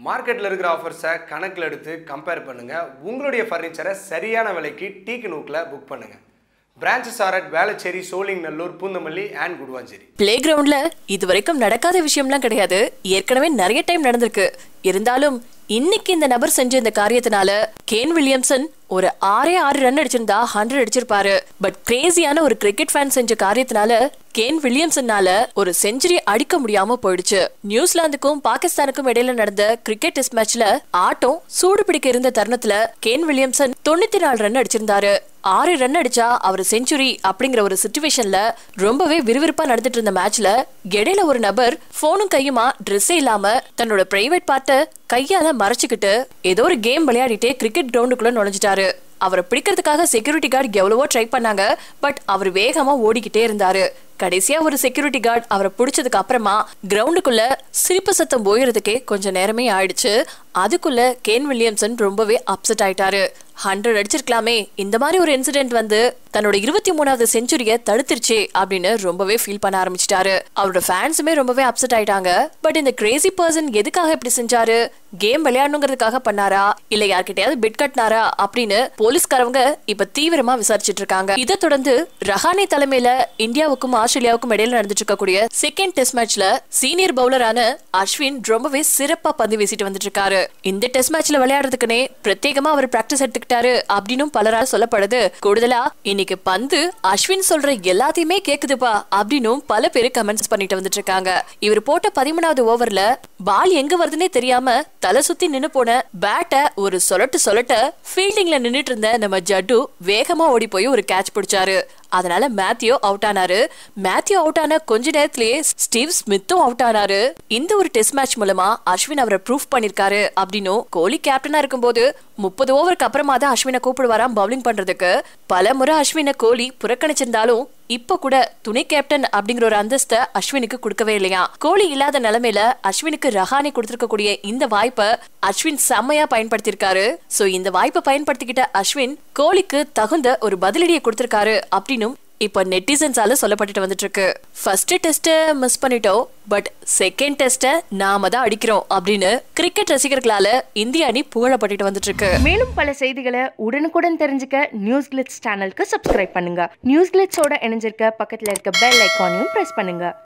மார்க்கெட்டில் இருக்கிற ஆஃபர்ஸை கணக்கில் எடுத்து கம்பேர் பண்ணுங்கள் உங்களுடைய ஃபர்னிச்சரை சரியான விலைக்கு டீக்கு நூக்கில் புக் பண்ணுங்கள் branches are at Velachery Sholinganallur Poonamallee and Guduvanchery play கிரவுண்ட்ல இது வரைக்கும் நடக்காத விஷயம்லாம் கிடையாது ஏற்கனவே நிறைய டைம் நடந்திருக்கு இருந்தாலும் இன்னைக்கு இந்த நபர் செஞ்ச இந்த காரியத்தினால கேன் வில்லியம்சன் ஒரு ஆறே ஆறு ரன் அடிச்சிருந்தா ஹண்ட்ரட் அடிச்சிருப்பாரு பட் கிரேசியான ஒரு கிரிக்கெட் ஃபேன் செஞ்ச காரியத்தினால கேன் வில்லியம்சன்னால ஒரு செஞ்சுரி அடிக்க முடியாம போயிடுச்சு நியூசிலாந்துக்கும் பாகிஸ்தானுக்கும் இடையில நடந்த கிரிக்கெட் டெஸ்ட் மேட்ச்ல ஆட்டம் சூடு பிடிக்க இருந்த தருணத்துல கேன் வில்லியம்சன் தொண்ணூத்தி நாலு ரன் அடிச்சிருந்தாரு ஆறு ரன் அடிச்சா அவர் செஞ்சுரி அப்படிங்கிற ஒரு சுச்சுவேஷன்ல ரொம்பவே விறுவிறுப்பா நடந்துட்டு இருந்த மேட்ச்ல இடையில ஒரு நபர் போனும் கையுமா ட்ரெஸ்ஸே இல்லாம தன்னோட பிரைவேட் பார்ட்ட கையால மறைச்சுக்கிட்டு ஏதோ ஒரு கேம் விளையாடிட்டே கிரிக்கெட் கிரவுண்டுக்குள்ள நுழைஞ்சிட்டாரு அவரை பிடிக்கிறதுக்காக செக்யூரிட்டி கார்டு எவ்வளவோ ட்ரை பண்ணாங்க பட் அவர் வேகமா ஓடிக்கிட்டே இருந்தாரு கடைசியா ஒரு செக்யூரிட்டி கார்டு அவரை பிடிச்சதுக்கு அப்புறமா கிரவுண்டுக்குள்ள சிரிப்பு சத்தம் போயிறதுக்கே கொஞ்சம் நேரமே ஆயிடுச்சு அதுக்குள்ள கேன் வில்லியம்சன் ரொம்பவே அப்செட் ஆயிட்டாரு ஹண்ட்ரட் அடிச்சிருக்கலாமே இந்த மாதிரி ஒரு இன்சிடென்ட் வந்து தன்னோட இருபத்தி மூணாவது செஞ்சுரிய தடுத்துருச்சே அப்படின்னு ரொம்பவே ஃபீல் பண்ண ஆரம்பிச்சிட்டாரு அவரோட ஃபேன்ஸுமே ரொம்பவே அப்செட் ஆயிட்டாங்க பட் இந்த கிரேசி பர்சன் எதுக்காக இப்படி செஞ்சாரு கேம் விளையாடணுங்கிறதுக்காக பண்ணாரா இல்ல யார்கிட்டயாவது பிட் கட்டினாரா அப்படின்னு போலீஸ்காரவங்க இப்ப தீவிரமா விசாரிச்சிட்டு இருக்காங்க இதை தொடர்ந்து ரஹானே தலைமையில இந்தியாவுக்கும் ஆஸ்திரேலியாவுக்கும் இடையில நடந்துட்டு இருக்கக்கூடிய செகண்ட் டெஸ்ட் மேட்ச்ல சீனியர் பவுலரான அஸ்வின் ரொம்பவே சிறப்பா பந்து வீசிட்டு வந்துட்டு இருக்காரு இந்த டெஸ்ட் மேட்ச்ல விளையாடுறதுக்குனே பிரத்யேகமா அவர் பிராக்டிஸ் எடுத்துக்கிட்டாரு அப்படின்னும் பலரால் சொல்லப்படுது கூடுதலா இன்னைக்கு பந்து அஸ்வின் சொல்ற எல்லாத்தையுமே கேக்குதுப்பா அப்படின்னும் பல பேரு கமெண்ட்ஸ் பண்ணிட்டு வந்துட்டு இருக்காங்க இவர் போட்ட பதிமூணாவது ஓவர்ல பால் எங்க வருதுன்னே தெரியாம தலை சுத்தி நின்னு போன பேட்டை ஒரு சொலட்டு சொலட்ட ஃபீல்டிங்ல நின்னுட்டு இருந்த நம்ம ஜட்டு வேகமா ஓடி போய் ஒரு கேட்ச் பிடிச்சாரு அதனால மேத்யூ அவுட் ஆனாரு மேத்யூ அவுட் ஆன கொஞ்ச நேரத்திலேயே ஸ்டீவ் ஸ்மித்தும் அவுட் ஆனாரு இந்த ஒரு டெஸ்ட் மேட்ச் மூலமா அஸ்வின் அவரை ப்ரூஃப் பண்ணிருக்காரு அப்படின்னும் கோலி கேப்டனா இருக்கும்போது முப்பது ஓவருக்கு அப்புறமா தான் அஸ்வினை கூப்பிடுவாராம் பவுலிங் பண்றதுக்கு பல முறை அஸ்வினை கோலி புறக்கணிச்சிருந்தாலும் இப்ப கூட துணை கேப்டன் அப்படிங்கிற ஒரு அந்தஸ்தை அஸ்வினுக்கு கொடுக்கவே இல்லையா கோலி இல்லாத நிலைமையில அஸ்வினுக்கு ரஹானி கொடுத்திருக்கக்கூடிய இந்த வாய்ப்பை அஸ்வின் செம்மையா பயன்படுத்தியிருக்காரு சோ இந்த வாய்ப்பை பயன்படுத்திக்கிட்ட அஸ்வின் கோலிக்கு தகுந்த ஒரு பதிலடியை கொடுத்திருக்காரு அப்படின்னும் இப்ப நெட்டிசன்ஸால சொல்லப்பட்டுட்டு வந்துட்டு இருக்கு ஃபர்ஸ்ட் டெஸ்ட மிஸ் பண்ணிட்டோம் பட் செகண்ட் டெஸ்ட நாம தான் அடிக்கிறோம் அப்படின்னு கிரிக்கெட் ரசிகர்களால இந்திய அணி புகழப்பட்டுட்டு வந்துட்டு இருக்கு மேலும் பல செய்திகளை உடனுக்குடன் தெரிஞ்சுக்க நியூஸ் கிளிட்ஸ் சேனலுக்கு சப்ஸ்கிரைப் பண்ணுங்க நியூஸ் கிளிட்ஸோட இணைஞ்சிருக்க பக்கத்துல இருக்க பெல் ஐக்கானையும் பிரஸ் பண்ணுங்க